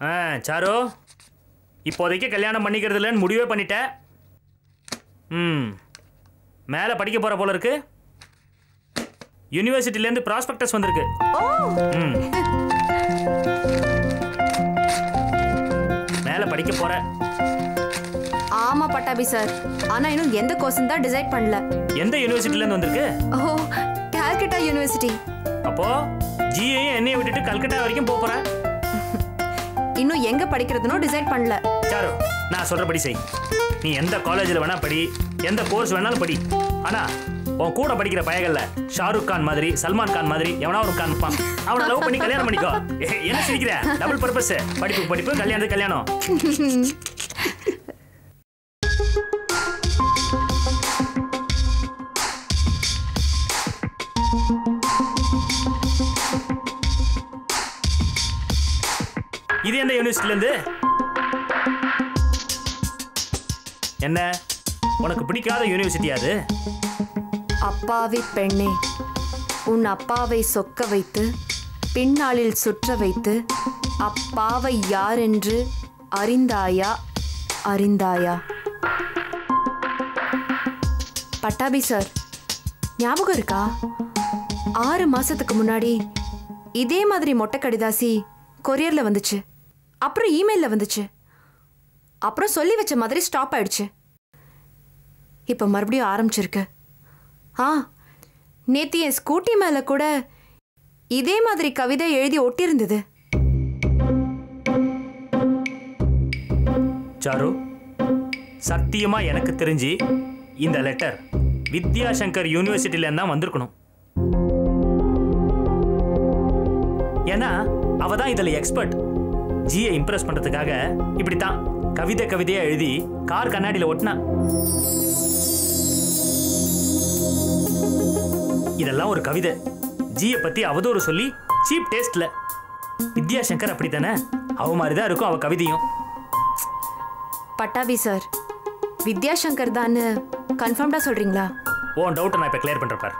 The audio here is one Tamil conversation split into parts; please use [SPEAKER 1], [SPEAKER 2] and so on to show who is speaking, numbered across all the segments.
[SPEAKER 1] ஆ சாரு இப்போதைக்கு கல்யாணம் பண்ணிக்கிறது இல்லைன்னு முடிவே பண்ணிட்டேன் ம் மேலே படிக்க போகிற போல இருக்கு யூனிவர்சிட்டிலேருந்து ப்ராஸ்பெக்டஸ் வந்திருக்கு ம் மேலே படிக்க போற
[SPEAKER 2] ஆமா பட்டாபி சார் ஆனா இன்னும் எந்த கோர்ஸ் தான் டிசைட் பண்ணல
[SPEAKER 1] எந்த யூனிவர்சிட்டிலேருந்து வந்திருக்கு
[SPEAKER 2] ஓ கால்கட்டா யூனிவர்சிட்டி
[SPEAKER 1] அப்போ ஜிஏயும் என்னையை விட்டுட்டு கல்கட்டா வரைக்கும் போக போற
[SPEAKER 2] இன்னும் எங்க படிக்கிறதுனோ டிசைட் பண்ணல
[SPEAKER 1] சாரு நான் சொல்றபடி செய் நீ எந்த காலேஜில் வேணா படி எந்த கோர்ஸ் வேணாலும் படி ஆனா உன் கூட படிக்கிற பயகல்ல ஷாருக் கான் மாதிரி சல்மான் கான் மாதிரி எவனா ஒரு கான் இருப்பான் அவனை லவ் பண்ணி கல்யாணம் பண்ணிக்கோ ஏ, என்ன சிரிக்கிற டபுள் பர்பஸ் படிப்பு படிப்பு கல்யாணத்துக்கு கல்யாணம் இது எந்த யூனிவர்சிட்டில இருந்து என்ன உனக்கு பிடிக்காத யூனிவர்சிட்டி அது
[SPEAKER 2] அப்பாவி பெண்ணே உன் அப்பாவை சொக்க வைத்து பின்னாளில் சுற்ற வைத்து அப்பாவை யார் என்று அறிந்தாயா அறிந்தாயா பட்டாபி சார் ஞாபகம் இருக்கா ஆறு மாசத்துக்கு முன்னாடி இதே மாதிரி மொட்டை கடிதாசி கொரியர்ல வந்துச்சு அப்புறம் இமெயில்ல வந்துச்சு அப்புறம் சொல்லி வச்ச மாதிரி ஸ்டாப் ஆயிடுச்சு இப்போ மறுபடியும் ஆரம்பிச்சிருக்கு ஆ நேத்தி என் ஸ்கூட்டி மேல கூட இதே மாதிரி கவிதை எழுதி ஒட்டியிருந்தது
[SPEAKER 1] சாரு சத்தியமா எனக்கு தெரிஞ்சு இந்த லெட்டர் வித்யாசங்கர் யூனிவர்சிட்டில தான் வந்திருக்கணும் ஏன்னா அவ தான் இதுல எக்ஸ்பர்ட் ஜியை இம்ப்ரெஸ் பண்றதுக்காக இப்படித்தான் கவிதை கவிதையா எழுதி கார் கண்ணாடியில ஒட்டினா இதெல்லாம் ஒரு கவிதை ஜியை பத்தி அவதூறு சொல்லி சீப் டேஸ்ட்ல வித்யாசங்கர் அப்படித்தானே அவ மாதிரி தான் இருக்கும் அவ கவிதையும்
[SPEAKER 2] பட்டாபி சார் வித்யாசங்கர் தான் கன்ஃபார்ம்டா சொல்றீங்களா
[SPEAKER 1] உன் டவுட்டை நான் இப்போ கிளியர் பண்ணுறேன் பார்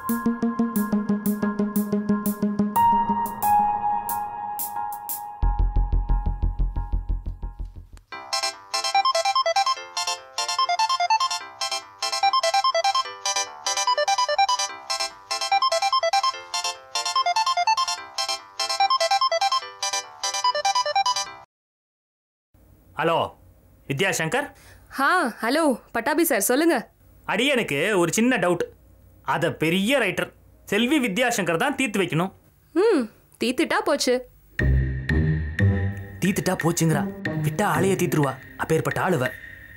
[SPEAKER 1] ஹலோ வித்யாசங்கர்
[SPEAKER 3] ஹா ஹலோ பட்டாபி சார் சொல்லுங்க
[SPEAKER 1] அடியனுக்கு ஒரு சின்ன டவுட் அதை பெரிய ரைட்டர் செல்வி வித்யாசங்கர் தான் தீர்த்து வைக்கணும்
[SPEAKER 3] ம் தீத்துட்டா போச்சு
[SPEAKER 1] தீத்துட்டா போச்சுங்கிறா விட்டா ஆளைய தீத்துருவா அப்பேற்பட்ட ஆளுவ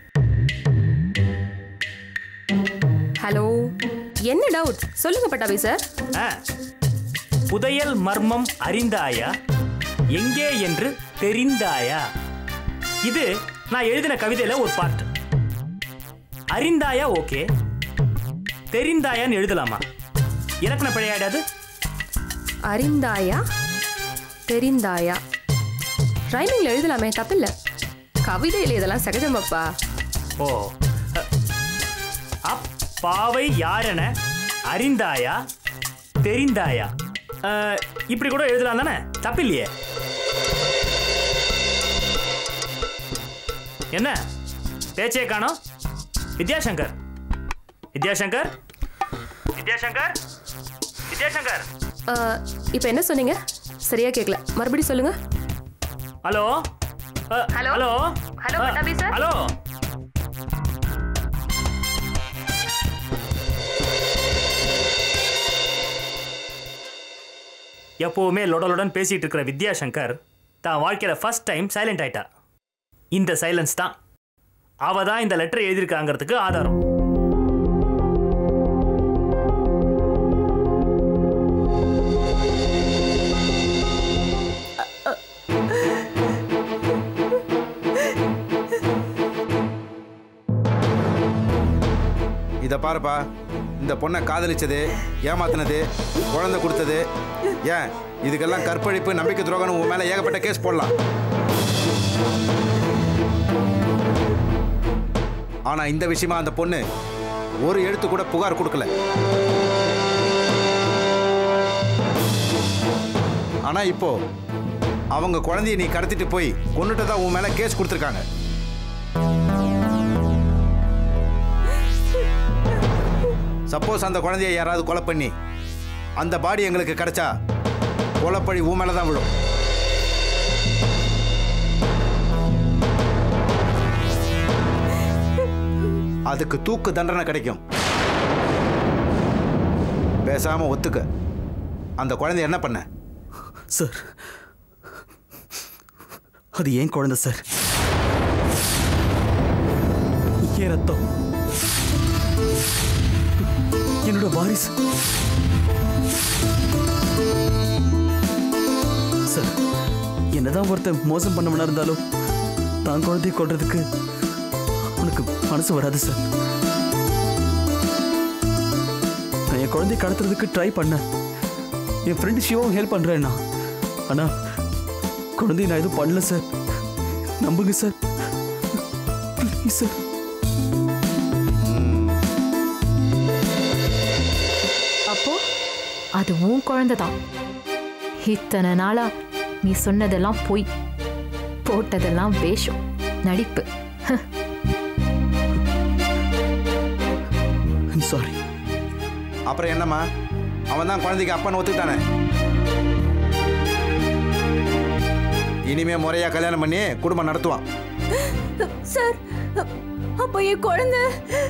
[SPEAKER 3] ஹலோ என்ன டவுட் சொல்லுங்க பட்டாபி சார்
[SPEAKER 1] ஆ, புதையல் மர்மம் அறிந்தாயா எங்கே என்று தெரிந்தாயா இது நான் எழுதின கவிதையில ஒரு பார்ட் அறிந்தாயா ஓகே தெரிந்தாயான்னு எழுதலாமா இலக்கண பிழையாடாது
[SPEAKER 3] அறிந்தாயா தெரிந்தாயா ரைமிங்ல எழுதலாமே தப்பில்ல கவிதையில் இதெல்லாம் சகஜம் பாப்பா
[SPEAKER 1] ஓ அ, அப்பாவை யாரென அறிந்தாயா தெரிந்தாயா அ, இப்படி கூட எழுதலாம் தானே தப்பில்லையே என்ன பேச்சே காணோம் வித்யாசங்கர் வித்யாசங்கர் வித்யாசங்கர் வித்யாசங்கர்
[SPEAKER 3] இப்போ என்ன சொன்னீங்க சரியா கேட்கல மறுபடியும் சொல்லுங்க
[SPEAKER 1] ஹலோ அ,
[SPEAKER 3] ஹலோ?
[SPEAKER 1] ஹலோ
[SPEAKER 3] ஹலோ,
[SPEAKER 1] அ,
[SPEAKER 3] பட்டாபி சார்?
[SPEAKER 1] ஹலோ எப்பவுமே லொடலுடன் பேசிட்டு இருக்கிற வித்யாசங்கர் தான் வாழ்க்கையில ஃபர்ஸ்ட் டைம் சைலண்ட் ஆயிட்டா இந்த சைலன்ஸ் தான் அவ தான் இந்த லெட்டர் எழுதியிருக்காங்கிறதுக்கு ஆதாரம்
[SPEAKER 4] இதை பாருப்பா இந்த பொண்ணை காதலிச்சது ஏமாத்தினது குழந்தை கொடுத்தது ஏன் இதுக்கெல்லாம் கற்பழிப்பு நம்பிக்கை துரோகம் உன் மேலே ஏகப்பட்ட கேஸ் போடலாம் ஆனால் இந்த விஷயமா அந்த பொண்ணு ஒரு எழுத்து கூட புகார் கொடுக்கல ஆனால் இப்போ அவங்க குழந்தைய நீ கடத்திட்டு போய் கொண்டுட்டு தான் உன் மேலே கேஸ் கொடுத்துருக்காங்க சப்போஸ் அந்த குழந்தைய யாராவது கொலை பண்ணி அந்த பாடி எங்களுக்கு கிடைச்சா கொலைப்பழி உன் மேலே தான் விழும் அதுக்கு தூக்கு தண்டனை கிடைக்கும் பேசாம ஒத்துக்க அந்த குழந்தை என்ன பண்ண
[SPEAKER 5] சார் அது ஏன் குழந்தை சார் ஏன் ரத்தம் என்னோட வாரிசு சார் என்னதான் ஒருத்தன் மோசம் பண்ணவனா இருந்தாலும் தான் குழந்தைய கொள்றதுக்கு உனக்கு மனசு வராது சார் நான் என் குழந்தைய கடத்துறதுக்கு ட்ரை பண்ணேன் என் ஃப்ரெண்டு சிவாவும் ஹெல்ப் பண்ணுறேன்னா ஆனால் குழந்தைய நான் எதுவும் பண்ணல சார் நம்புங்க சார் ப்ளீஸ் சார்
[SPEAKER 6] அப்போ அது உன் குழந்தை தான் இத்தனை நாளா நீ சொன்னதெல்லாம் பொய் போட்டதெல்லாம் வேஷம் நடிப்பு
[SPEAKER 5] சாரி
[SPEAKER 4] அப்புறம் என்னம்மா அவன் தான் குழந்தைக்கு அப்பன்னு ஒத்துக்கிட்டானே இனிமே முறையா கல்யாணம் பண்ணி குடும்பம் நடத்துவான்
[SPEAKER 7] சார் அப்போ என் குழந்தை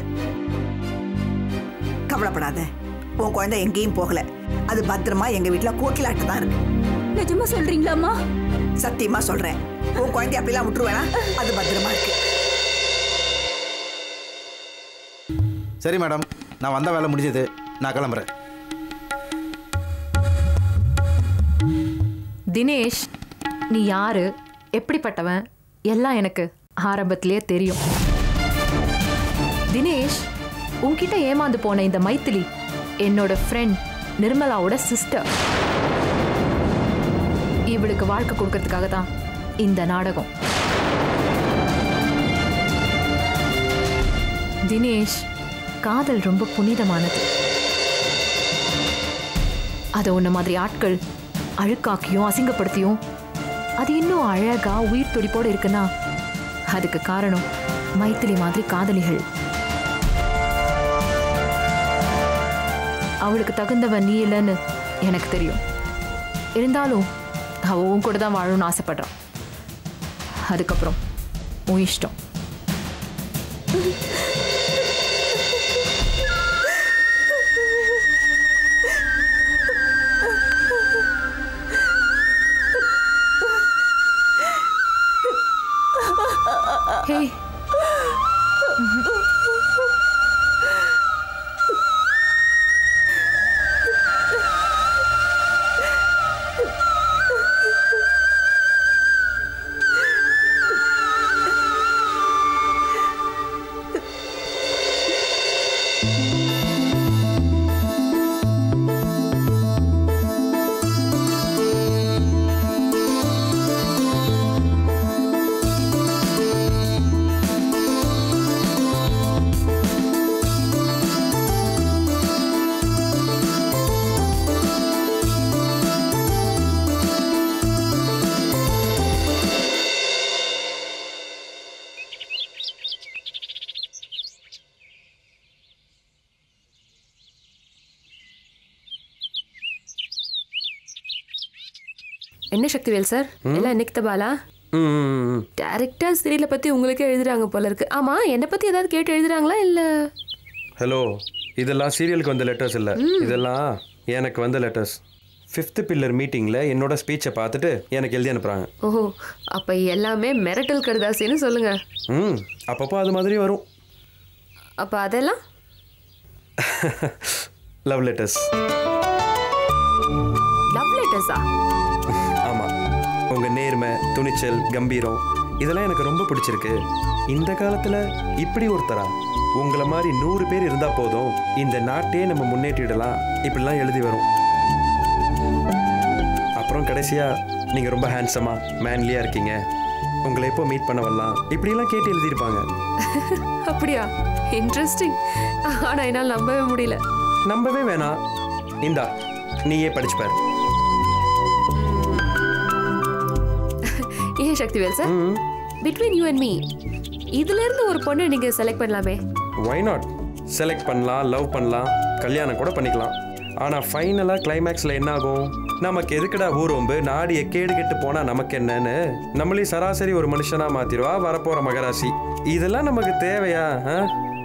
[SPEAKER 8] கவலைப்படாத உன் குழந்தை எங்கேயும் போகல அது பத்திரமா எங்க வீட்டுல கோக்கிலாட்டு தான் இருக்கு
[SPEAKER 7] நிஜமா சொல்றீங்களாம்மா
[SPEAKER 8] சத்தியமா சொல்றேன் உன் குழந்தை அப்படிலாம் விட்டுருவேனா அது பத்திரமா இருக்கு
[SPEAKER 4] சரி மேடம் நான் வந்த வேலை முடிஞ்சது நான் கிளம்புறேன்
[SPEAKER 6] தினேஷ் நீ யாரு எப்படிப்பட்டவன் எல்லாம் எனக்கு ஆரம்பத்திலேயே தெரியும் தினேஷ் உன்கிட்ட ஏமாந்து போன இந்த மைத்திலி என்னோட ஃப்ரெண்ட் நிர்மலாவோட சிஸ்டர் இவளுக்கு வாழ்க்கை கொடுக்கறதுக்காக தான் இந்த நாடகம் தினேஷ் காதல் ரொம்ப புனிதமானது அதை உன்ன மாதிரி ஆட்கள் அழுக்காக்கியும் அசிங்கப்படுத்தியும் அது இன்னும் அழகா உயிர் துடிப்போடு இருக்குன்னா அதுக்கு காரணம் மைத்திலி மாதிரி காதலிகள் அவளுக்கு தகுந்தவன் நீ இல்லைன்னு எனக்கு தெரியும் இருந்தாலும் அவ உன் கூட தான் வாழணும்னு ஆசைப்படுறான் அதுக்கப்புறம் உன் இஷ்டம் ஹே
[SPEAKER 3] என்ன சக்திவேல் சார் எல்லாம் இன்னைக்கு தபாலா
[SPEAKER 9] ம்
[SPEAKER 3] டேரக்டா சீரியலை பத்தி உங்களுக்கே எழுதுறாங்க போல இருக்கு ஆமா என்னை பத்தி ஏதாவது கேட்டு எழுதுறாங்களா இல்ல
[SPEAKER 9] ஹலோ இதெல்லாம் சீரியலுக்கு வந்த லெட்டர்ஸ் இல்லை இதெல்லாம் எனக்கு வந்த லெட்டர்ஸ் ஃபிஃப்த் பில்லர் மீட்டிங்கில் என்னோட ஸ்பீச்சை பார்த்துட்டு எனக்கு எழுதி அனுப்புகிறாங்க
[SPEAKER 3] ஓஹோ அப்ப எல்லாமே மிரட்டல் கடுதாசின்னு சொல்லுங்க
[SPEAKER 9] ம் அப்பப்போ அது மாதிரி வரும்
[SPEAKER 3] அப்ப அதெல்லாம்
[SPEAKER 9] லவ் லெட்டர்ஸ்
[SPEAKER 3] லவ் லெட்டர்ஸா
[SPEAKER 9] ஆமாம் உங்கள் நேர்மை துணிச்சல் கம்பீரம் இதெல்லாம் எனக்கு ரொம்ப பிடிச்சிருக்கு இந்த காலத்தில் இப்படி ஒருத்தரா உங்களை மாதிரி நூறு பேர் இருந்தால் போதும் இந்த நாட்டையே நம்ம முன்னேற்றிடலாம் இப்படிலாம் எழுதி வரும் அப்புறம் கடைசியாக நீங்கள் ரொம்ப ஹேண்ட்ஸமாக மேன்லியாக இருக்கீங்க உங்களை எப்போ மீட் பண்ண வரலாம் இப்படிலாம் கேட்டு எழுதியிருப்பாங்க
[SPEAKER 3] அப்படியா இன்ட்ரெஸ்டிங் ஆனா என்னால் நம்பவே முடியல
[SPEAKER 9] நம்பவே வேணாம் இந்தா நீயே படிச்சு பாரு
[SPEAKER 3] ஏன் Sakthivel sir between you and me இதுல இருந்து ஒரு பொண்ணை நீங்க செலக்ட் பண்ணலாமே
[SPEAKER 9] ஒய் நாட் செலக்ட் பண்ணலாம் லவ் பண்ணலாம் கல்யாணம் கூட பண்ணிக்கலாம் ஆனால் ஃபைனலாக கிளைமேக்ஸில் என்ன ஆகும் நமக்கு எதுக்குடா ஊரொம்பு நாடு எக்கேடு கெட்டு போனால் நமக்கு என்னன்னு நம்மளே சராசரி ஒரு மனுஷனாக மாற்றிடுவா வரப்போகிற மகராசி இதெல்லாம் நமக்கு தேவையா ஆ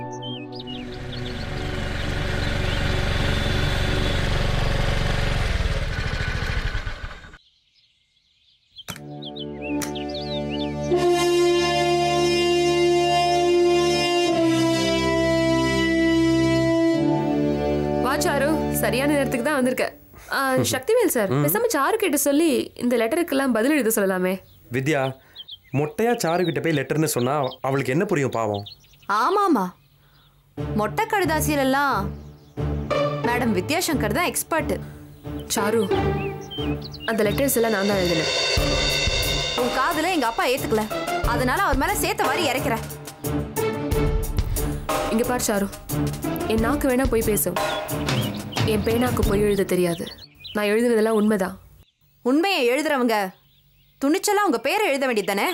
[SPEAKER 3] வா சாரு சரியான நேரத்துக்கு தான் வந்திருக்க ஆ, சக்திவேல் சார் பேசாம சாரு கிட்ட சொல்லி இந்த லெட்டருக்கெல்லாம் பதில் எழுத சொல்லலாமே
[SPEAKER 9] வித்யா மொட்டையா சாருக்கிட்ட போய் லெட்டர்னு சொன்னா அவளுக்கு என்ன புரியும் பாவம்
[SPEAKER 2] ஆமாமா மொட்டை கடிதாசியிலெல்லாம் மேடம் வித்யாசங்கர் தான் எக்ஸ்பர்ட்
[SPEAKER 3] சாரு அந்த லெட்டர்ஸ் எல்லாம் நான் தான் எழுதினேன்
[SPEAKER 2] உன் காதுல எங்க அப்பா ஏத்துக்கல அதனால அவர் மேல சேர்த்த வாரி இறக்கிறேன்
[SPEAKER 3] இங்க பார் சாரு என் நாக்கு வேணா போய் பேசும் என் பேனாக்கு போய் எழுத தெரியாது நான் எழுதுனதெல்லாம் உண்மைதான்
[SPEAKER 2] உண்மையை எழுதுறவங்க துணிச்சலா உங்க பேரை எழுத வேண்டியது தானே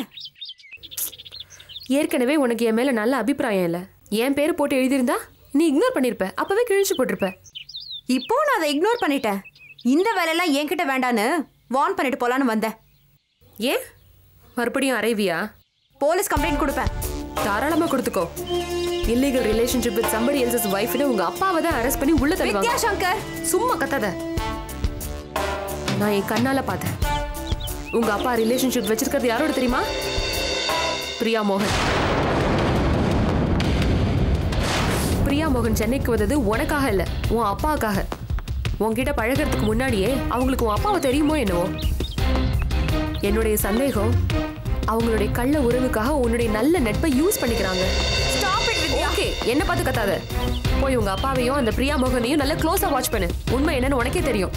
[SPEAKER 3] ஏற்கனவே உனக்கு என் மேல நல்ல அபிப்பிராயம் இல்லை என் பேர் போட்டு எழுதியிருந்தா நீ இக்னோர் பண்ணிருப்ப அப்பவே கிழிச்சு போட்டிருப்ப
[SPEAKER 2] இப்போ நான் அதை இக்னோர் பண்ணிட்டேன் இந்த வேலையெல்லாம் என்கிட்ட வேண்டான்னு வார்ன் பண்ணிட்டு போலான்னு வந்தேன்
[SPEAKER 3] ஏன் மறுபடியும் அறைவியா
[SPEAKER 2] போலீஸ் கம்ப்ளைண்ட் கொடுப்பேன்
[SPEAKER 3] தாராளமா கொடுத்துக்கோ illegal relationship with somebody else's வைஃப்னு உங்க அப்பாவை தான் அரெஸ்ட் பண்ணி உள்ள தள்ளுவாங்க
[SPEAKER 2] வித்யாசங்கர்
[SPEAKER 3] சும்மா கத்தாத நான் என் கண்ணால பார்த்தேன் உங்க அப்பா ரிலேஷன்ஷிப் வச்சிருக்கிறது யாரோட தெரியுமா பிரியா மோகன் பிரியா மோகன் சென்னைக்கு வந்தது உனக்காக இல்ல உன் அப்பாவுக்காக உன்கிட்ட பழகிறதுக்கு முன்னாடியே அவங்களுக்கு உன் அப்பாவை தெரியுமோ என்னவோ என்னுடைய சந்தேகம் அவங்களுடைய கள்ள உறவுக்காக உன்னுடைய நல்ல நட்பை யூஸ் பண்ணிக்கிறாங்க ஓகே என்ன பார்த்து கத்தாத போய் உங்க அப்பாவையும் அந்த பிரியா மோகனையும் நல்லா க்ளோஸா வாட்ச் பண்ணு உண்மை என்னன்னு உனக்கே தெரியும்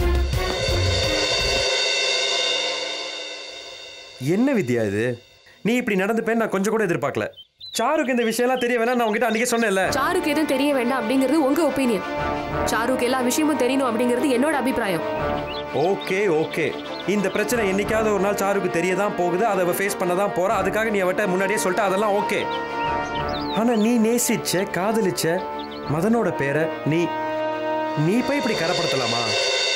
[SPEAKER 9] என்ன வித்யா இது நீ இப்படி நடந்துப்பேன்னு நான் கொஞ்சம் கூட எதிர்பார்க்கல சாருக்கு இந்த விஷயம்லாம் தெரிய வேணாம் நான் உங்ககிட்ட அன்றைக்கே சொன்னேன்ல
[SPEAKER 3] சாருக்கு எதுவும் தெரிய வேண்டாம் அப்படிங்கிறது உங்க ஒப்பீனியன் சாருக்கு எல்லா விஷயமும் தெரியணும் அப்படிங்கிறது என்னோட அபிப்பிராயம்
[SPEAKER 9] ஓகே ஓகே இந்த பிரச்சனை என்னைக்காவது ஒரு நாள் சாருக்கு தெரிய தான் போகுது அதை அவ ஃபேஸ் பண்ண தான் போறா அதுக்காக நீ அவட்ட முன்னாடியே சொல்லிட்டு அதெல்லாம் ஓகே ஆனா நீ நேசிச்ச காதலிச்ச மதனோட பேரை நீ நீ போய் இப்படி கரப்படுத்தலாமா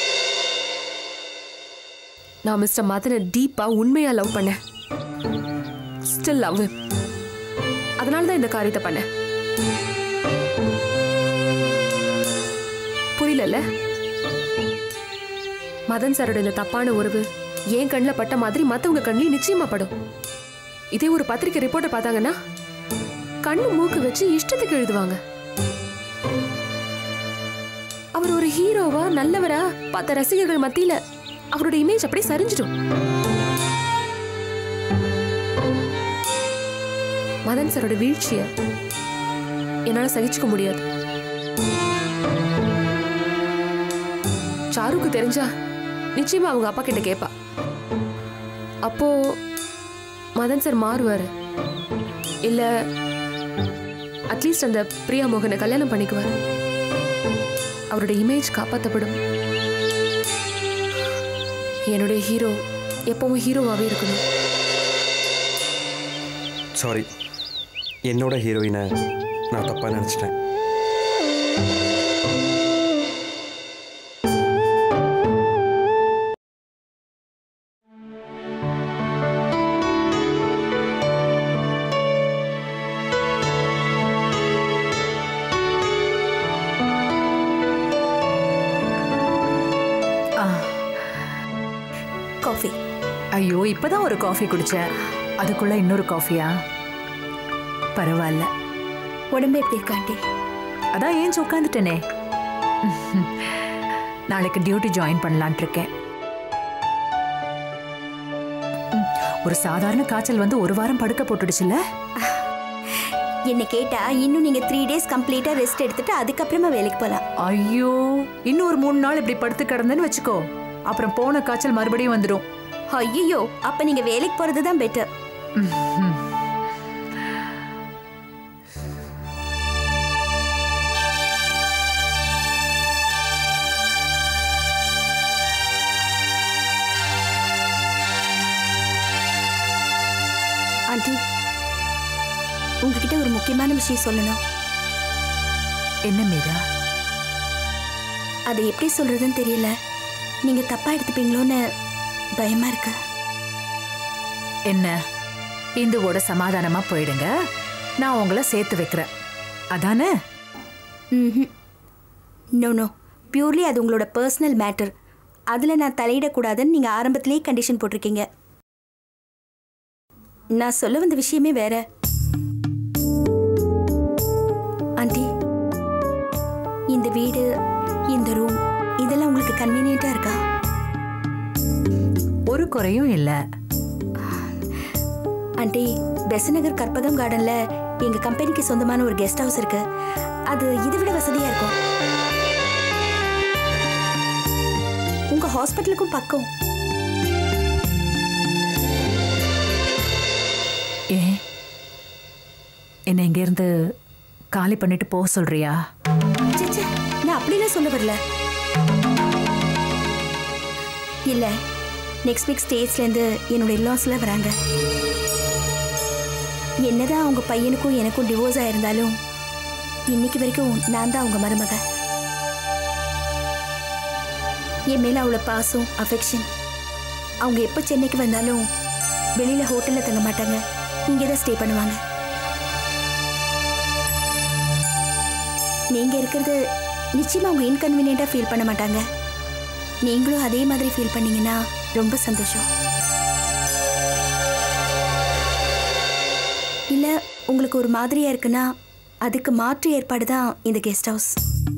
[SPEAKER 3] நான் மிஸ்டர் மதனை டீப்பா உண்மையா லவ் பண்ணேன் ஸ்டில் லவ் அதனால தான் இந்த காரியத்தை பண்ணேன் புரியலல்ல மதன் சாரோட இந்த தப்பான உறவு என் கண்ணில் பட்ட மாதிரி மற்றவங்க கண்ணிலையும் நிச்சயமா படும் இதே ஒரு பத்திரிக்கை ரிப்போர்ட்டை பார்த்தாங்கன்னா கண்ணு மூக்கு வச்சு இஷ்டத்துக்கு எழுதுவாங்க அவர் ஒரு ஹீரோவா நல்லவரா பார்த்த ரசிகர்கள் மத்தியில அவரோட இமேஜ் அப்படியே சரிஞ்சிடும் மதன் சாரோட வீழ்ச்சிய என்னால சகிச்சுக்க முடியாது சாருக்கு தெரிஞ்சா நிச்சயமா அவங்க அப்பா கிட்ட கேட்பா அப்போ மதன் சார் மாறுவாரு இல்ல அட்லீஸ்ட் அந்த பிரியா மோகனை கல்யாணம் பண்ணிக்குவார் அவரோட இமேஜ் காப்பாற்றப்படும் என்னுடைய ஹீரோ எப்பவும் ஹீரோவாகவே இருக்கணும்
[SPEAKER 9] சாரி என்னோட ஹீரோயினை நான் தப்பா நினச்சிட்டேன்
[SPEAKER 10] காஃபி
[SPEAKER 11] ஐயோ இப்பதான் ஒரு காஃபி குடிச்சேன் அதுக்குள்ள இன்னொரு காஃபியா பரவாயில்ல
[SPEAKER 10] உடம்பு எப்படி இருக்கு ஆண்டி
[SPEAKER 11] அதான் ஏன் உட்காந்துட்டேனே நாளைக்கு டியூட்டி ஜாயின் பண்ணலான் இருக்கேன் ம், ஒரு சாதாரண காய்ச்சல் வந்து ஒரு வாரம் படுக்க போட்டுடுச்சுல்ல
[SPEAKER 10] என்ன கேட்டா இன்னும் நீங்க த்ரீ டேஸ் கம்ப்ளீட்டா ரெஸ்ட் எடுத்துட்டு அதுக்கப்புறமா வேலைக்கு போலாம்
[SPEAKER 11] ஐயோ இன்னும் ஒரு மூணு நாள் இப்படி படுத்து கிடந்தேன்னு வச்சுக்கோ அப்புறம் போன காய்ச்சல் மறுபடியும் வந்துடும்
[SPEAKER 10] ஐயோ அப்ப நீங்க வேலைக்கு போறது தான் பெட்டர் ஆண்டி உங்ககிட்ட ஒரு முக்கியமான விஷயம் சொல்லணும்
[SPEAKER 11] என்ன மீரா
[SPEAKER 10] அதை எப்படி சொல்றதுன்னு தெரியல நீங்க தப்பா எடுத்துப்பீங்களோன்னு பயமா இருக்கு
[SPEAKER 11] என்ன இந்துவோட சமாதானமா போயிடுங்க நான் உங்களை சேர்த்து வைக்கிறேன் அதானே
[SPEAKER 10] ம் நோ நோ பியூர்லி அது உங்களோட பர்சனல் மேட்டர் அதில் நான் தலையிடக்கூடாதுன்னு நீங்கள் ஆரம்பத்திலேயே கண்டிஷன் போட்டிருக்கீங்க நான் சொல்ல வந்த விஷயமே வேற ஆண்டி இந்த வீடு இந்த ரூம் இதெல்லாம் உங்களுக்கு கன்வீனியண்ட்டாக இருக்கா
[SPEAKER 11] ஒரு குறையும் இல்லை
[SPEAKER 10] ஆண்டி பெசநகர் கற்பகம் கார்டன்ல எங்க கம்பெனிக்கு சொந்தமான ஒரு கெஸ்ட் ஹவுஸ் இருக்கு அது இதை விட வசதியா இருக்கும் உங்க ஹாஸ்பிட்டலுக்கும் பக்கம்
[SPEAKER 11] ஏன் என்ன இங்கேருந்து காலி பண்ணிட்டு போக சொல்றியா
[SPEAKER 10] ச்சே, ச்சே, நான் அப்படிலாம் சொல்ல வரல இல்ல நெக்ஸ்ட் வீக் ஸ்டேட்ஸ்லேருந்து என்னோட இல்லாஸ்லாம் வராங்க என்னதான் அவங்க பையனுக்கும் எனக்கும் டிவோர்ஸ் ஆயிருந்தாலும் இன்னைக்கு வரைக்கும் நான் தான் அவங்க மருமக என் மேல அவ்வளோ பாசம் அஃபெக்ஷன் அவங்க எப்போ சென்னைக்கு வந்தாலும் வெளியில ஹோட்டல்ல தங்க மாட்டாங்க இங்கே தான் ஸ்டே பண்ணுவாங்க நீங்க இருக்கிறது நிச்சயமா அவங்க இன்கன்வீனியண்டா ஃபீல் பண்ண மாட்டாங்க நீங்களும் அதே மாதிரி ஃபீல் பண்ணீங்கன்னா ரொம்ப சந்தோஷம் இல்ல உங்களுக்கு ஒரு மாதிரியா இருக்குன்னா அதுக்கு மாற்று ஏற்பாடு தான் இந்த கெஸ்ட் ஹவுஸ்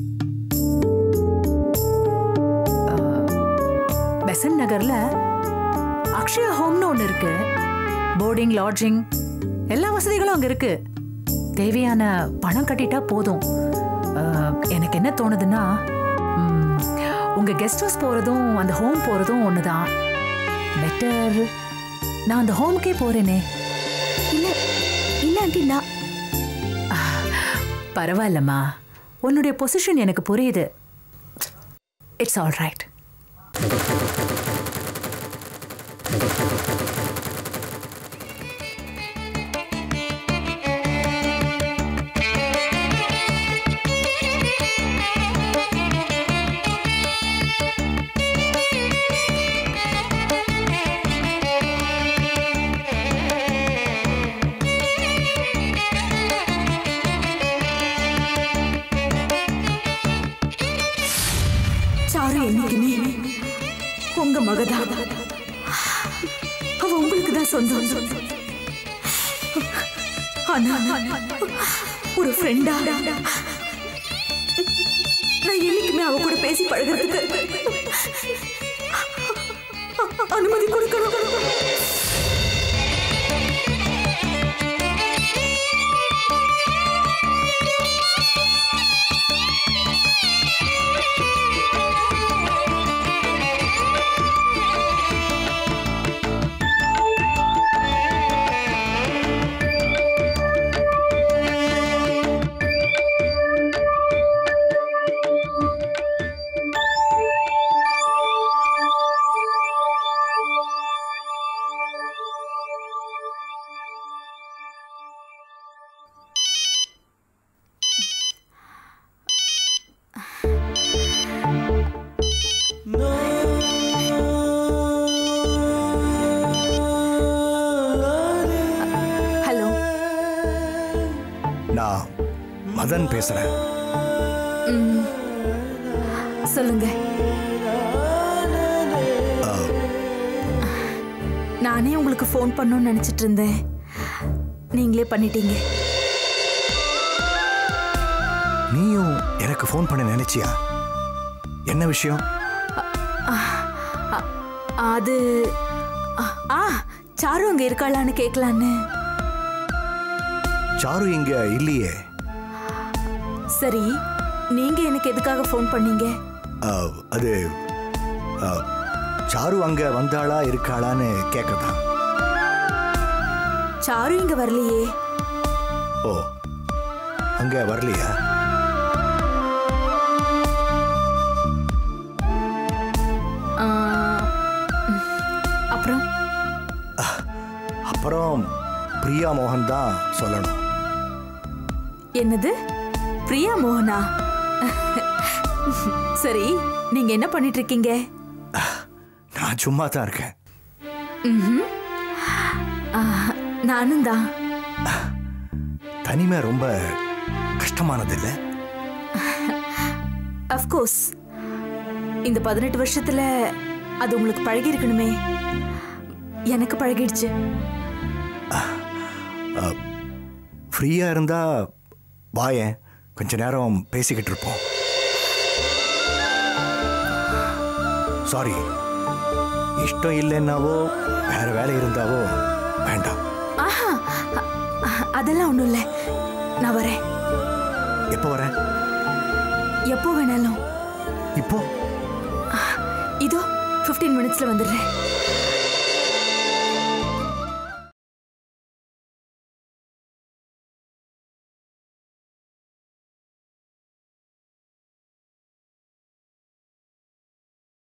[SPEAKER 11] பெசன் நகர்ல அக்ஷயா ஹோம்னு ஒன்று இருக்கு போர்டிங் லாட்ஜிங் எல்லா வசதிகளும் அங்கே இருக்கு தேவையான பணம் கட்டிட்டா போதும் அஹ், எனக்கு என்ன தோணுதுன்னா ம், உங்க கெஸ்ட் ஹவுஸ் போறதும் அந்த ஹோம் போறதும் ஒன்று தான் பெட்டர் நான் அந்த ஹோம்க்கே போறேனே
[SPEAKER 10] இல்ல இல்ல ஆண்டி நான்
[SPEAKER 11] பரவாயில்லம்மா உன்னுடைய பொசிஷன் எனக்கு புரியுது இட்ஸ் ஆல் ரைட்
[SPEAKER 7] சாரு என்னைக்குமே உங்க மகதான் அவ உங்களுக்கு தான் சொந்தம் ஆனா ஒரு ஃப்ரெண்டா நான் என்னைக்குமே அவ கூட பேசி பழகிறதுக்கு அனுமதி கொடுக்கணும்
[SPEAKER 2] ஹலோ
[SPEAKER 12] நான் மதன் பேசுறேன்
[SPEAKER 2] ம், சொல்லுங்க நானே உங்களுக்கு ஃபோன் பண்ணணும்னு நினைச்சிட்டு இருந்தேன் நீங்களே பண்ணிட்டீங்க
[SPEAKER 12] நீயும் எனக்கு ஃபோன் பண்ண நினைச்சியா என்ன விஷயம்
[SPEAKER 2] அ- அது அ- ஆ சாரு அங்க இருக்காளான்னு கேட்கலான்னு
[SPEAKER 12] சாரு இங்க இல்லையே
[SPEAKER 2] சரி நீங்க எனக்கு எதுக்காக ஃபோன் பண்ணீங்க
[SPEAKER 12] அஹ், அது அஹ், சாரு அங்க வந்தாளா இருக்காளான்னு கேட்கதான்
[SPEAKER 2] சாரு இங்க வரலையே
[SPEAKER 12] ஓ அங்க வரலையா
[SPEAKER 2] ஆ, ம், அப்புறம்
[SPEAKER 12] அப்புறம் பிரியா மோகன் தான் சொல்லணும்
[SPEAKER 7] என்னது பிரியா மோகனா சரி நீங்க என்ன பண்ணிட்டு இருக்கீங்க
[SPEAKER 12] நான் சும்மா தான் இருக்கேன்
[SPEAKER 7] ம்ஹும். ஆ, நானும் தான்
[SPEAKER 12] தனிமை ரொம்ப கஷ்டமானது இல்லை
[SPEAKER 7] அஃப்கோர்ஸ் இந்த பதினெட்டு வருஷத்துல அது உங்களுக்கு பழகி இருக்கணுமே எனக்கு பழகிடுச்சு
[SPEAKER 12] ஃப்ரீயாக இருந்தா வாயேன் கொஞ்ச நேரம் பேசிக்கிட்டு இருப்போம் சாரி இஷ்டம் இல்லைன்னாவோ வேற வேலை இருந்தாவோ வேண்டாம்
[SPEAKER 7] ஆஹா அ- அ- அதெல்லாம் ஒன்றும் இல்லை நான் வரேன்
[SPEAKER 12] எப்போ வரேன்
[SPEAKER 7] எப்போ வேணாலும்
[SPEAKER 12] இப்போ
[SPEAKER 7] இதோ 15 மினிட்ஸ்ல வந்துடுறேன்